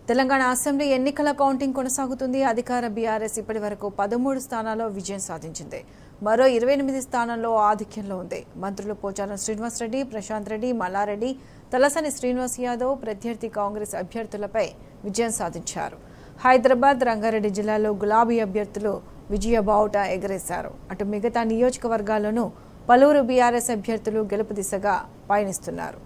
Telangana assembly ఎన్నికల counting కొనసాగుతుంది అధికార బీఆర్ఎస్ ఇప్పటి వరకు పదమూడు స్థానాల్లో విజయం సాధించింది మరో ఇరవై ఎనిమిది స్థానాల్లో ఆధిక్యంలో ఉంది మంత్రులు పోచారం శ్రీనివాసరెడ్డి ప్రశాంత్ రెడ్డి మల్లారెడ్డి తలసాని శ్రీనివాస్ యాదవ్ ప్రత్యర్థి కాంగ్రెస్ అభ్యర్థులపై విజయం సాధించారు హైదరాబాద్ రంగారెడ్డి జిల్లాలో గులాబీ అభ్యర్థులు విజయ బావుట ఎగరేశారు అటు మిగతా నియోజకవర్గాల్లోనూ పలువురు బీఆర్ఎస్ అభ్యర్థులు గెలుపు దిశగా పయనిస్తున్నారు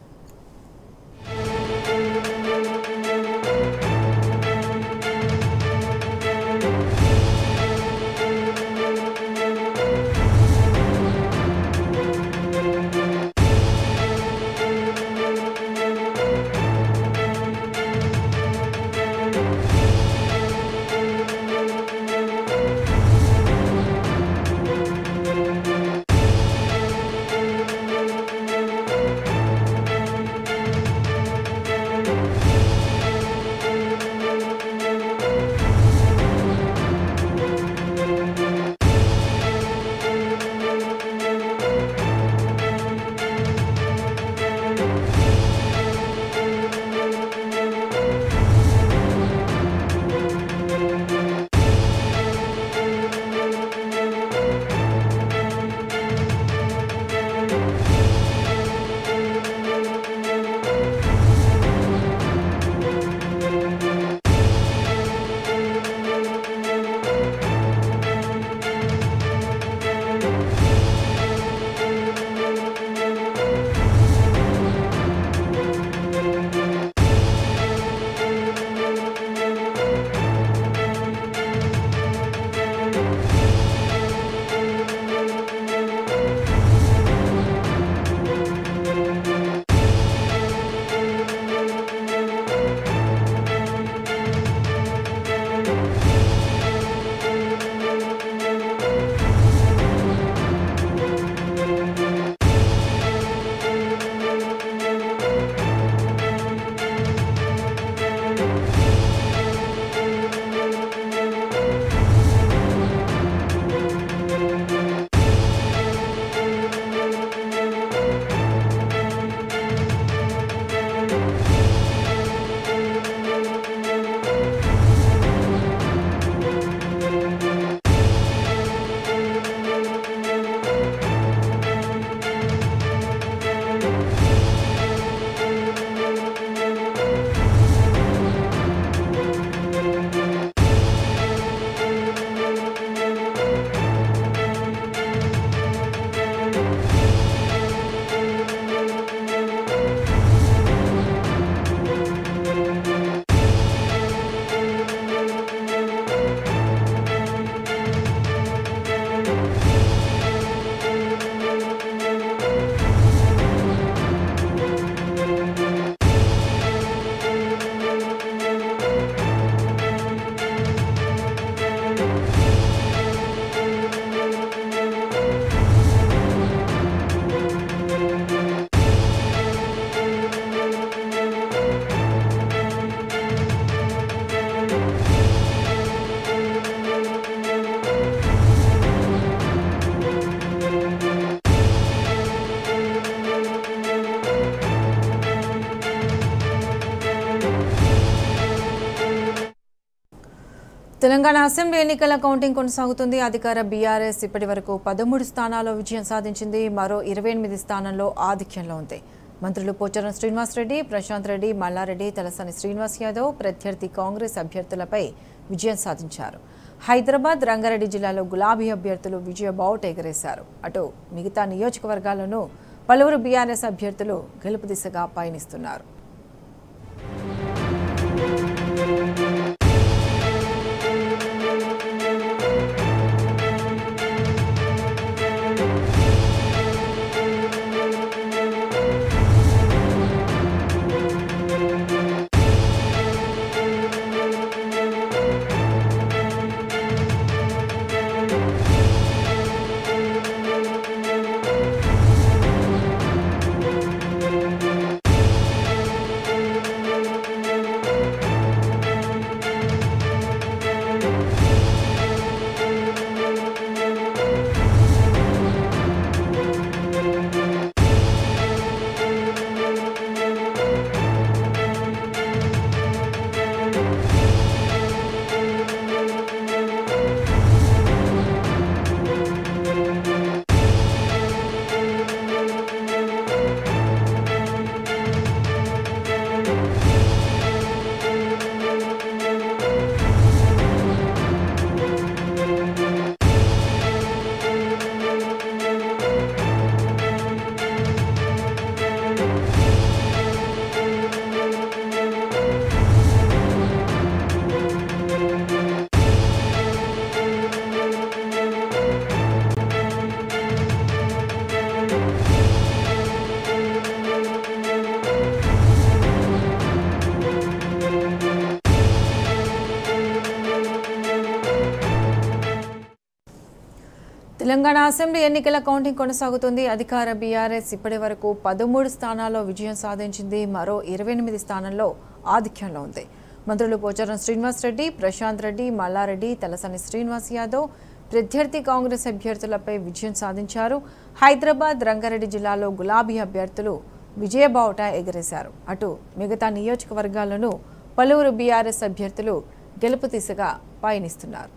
తెలంగాణ అసెంబ్లీ ఎన్నికల కౌంటింగ్ కొనసాగుతుంది అధికార బీఆర్ఎస్ ఇప్పటి వరకు పదమూడు స్థానాల్లో విజయం సాధించింది మరో ఇరవై ఎనిమిది స్థానాల్లో ఆధిక్యంలో ఉంది మంత్రులు పోచారం శ్రీనివాసరెడ్డి ప్రశాంత్ రెడ్డి మల్లారెడ్డి తలసాని శ్రీనివాస్ యాదవ్ ప్రత్యర్థి కాంగ్రెస్ అభ్యర్థులపై విజయం సాధించారు హైదరాబాద్ రంగారెడ్డి జిల్లాలో గులాబీ అభ్యర్థులు విజయ బావుట ఎగరేశారు అటు మిగతా నియోజకవర్గాల్లోనూ పలువురు బీఆర్ఎస్ అభ్యర్థులు గెలుపు దిశగా పయనిస్తున్నారు తెలంగాణ అసెంబ్లీ ఎన్నికల కౌంటింగ్ కొనసాగుతుంది అధికార బీఆర్ఎస్ ఇప్పటి వరకు పదమూడు స్థానాల్లో విజయం సాధించింది మరో ఇరవై ఎనిమిది స్థానాల్లో ఆధిక్యంలో ఉంది మంత్రులు పోచారం శ్రీనివాస్ రెడ్డి ప్రశాంత్ రెడ్డి మల్లారెడ్డి తలసాని శ్రీనివాస్ యాదవ్ ప్రత్యర్థి కాంగ్రెస్ అభ్యర్థులపై విజయం సాధించారు హైదరాబాద్ రంగారెడ్డి జిల్లాలో గులాబీ అభ్యర్థులు విజయబావుట ఎగరేశారు అటు మిగతా నియోజకవర్గాల్లోనూ పలువురు బీఆర్ఎస్ అభ్యర్థులు గెలుపు దిశగా పయనిస్తున్నారు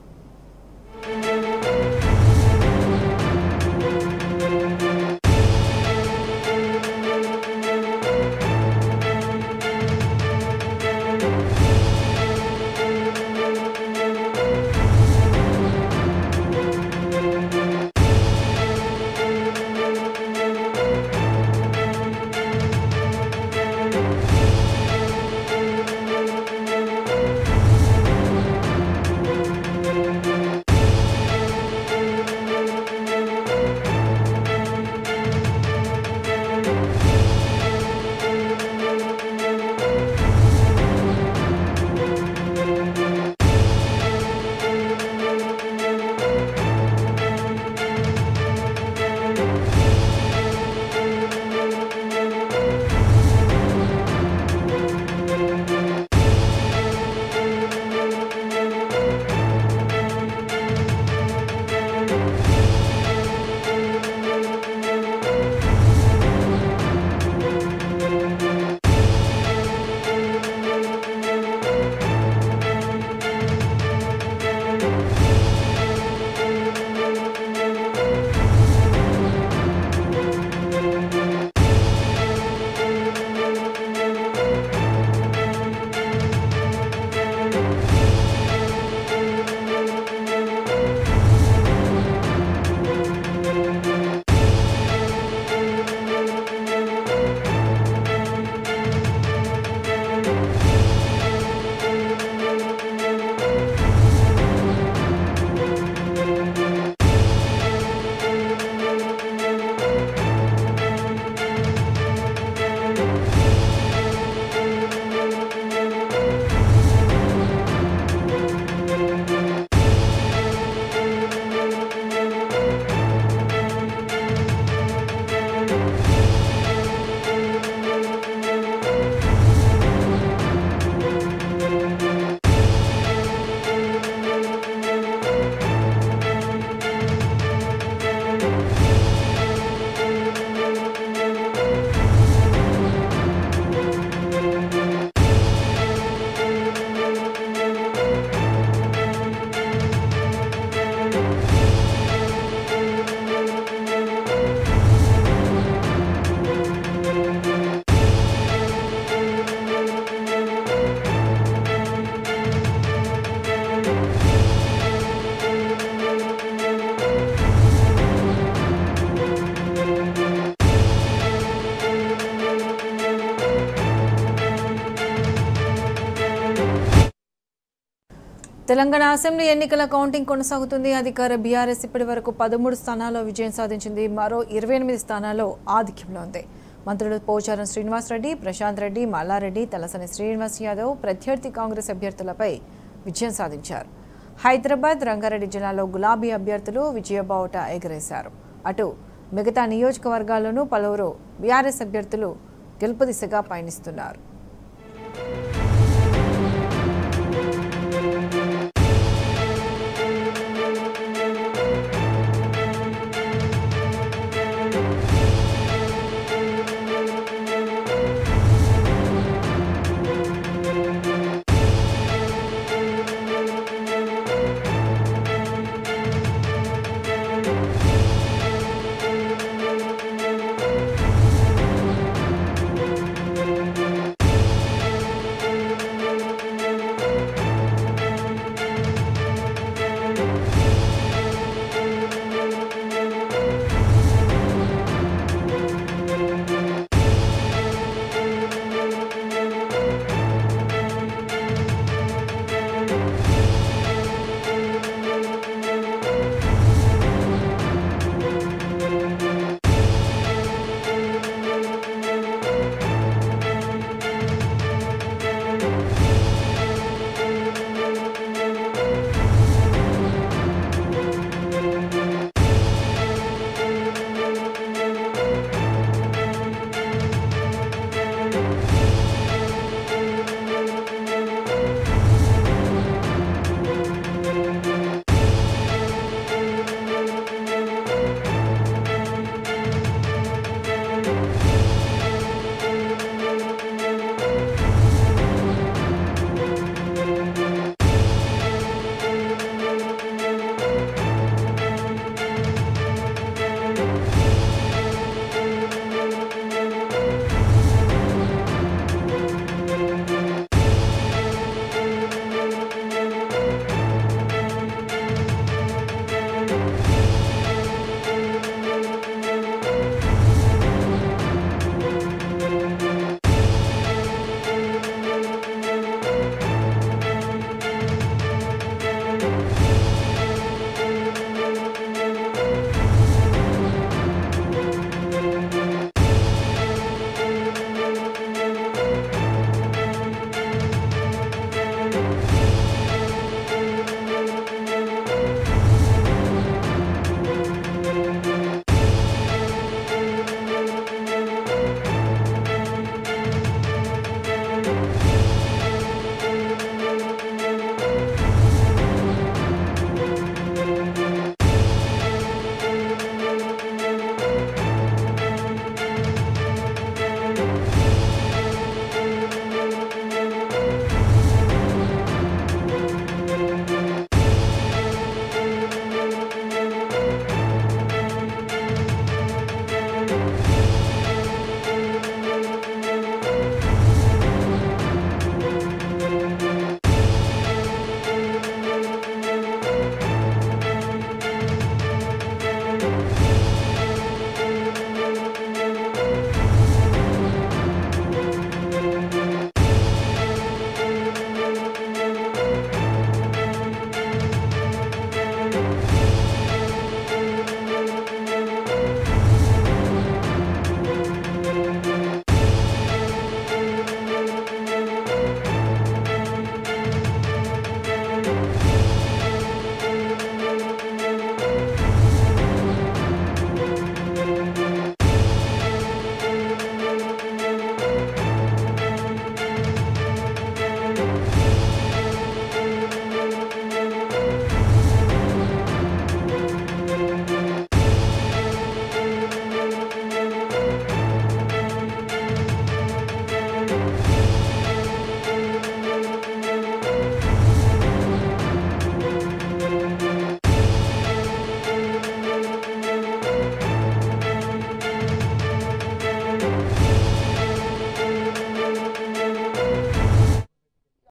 తెలంగాణ అసెంబ్లీ ఎన్నికల కౌంటింగ్ కొనసాగుతుంది అధికార బీఆర్ఎస్ ఇప్పటి వరకు పదమూడు స్థానాల్లో విజయం సాధించింది మరో ఇరవై ఎనిమిది స్థానాల్లో ఆధిక్యంలో ఉంది మంత్రులు పోచారం శ్రీనివాస్ రెడ్డి ప్రశాంత్ రెడ్డి మల్లారెడ్డి తలసని శ్రీనివాస్ యాదవ్ ప్రత్యర్థి కాంగ్రెస్ అభ్యర్థులపై విజయం సాధించారు హైదరాబాద్ రంగారెడ్డి జిల్లాలో గులాబీ అభ్యర్థులు విజయబావుట ఎగరేశారు అటు మిగతా నియోజకవర్గాల్లోనూ పలువురు బీఆర్ఎస్ అభ్యర్థులు గెలుపు దిశగా పయనిస్తున్నారు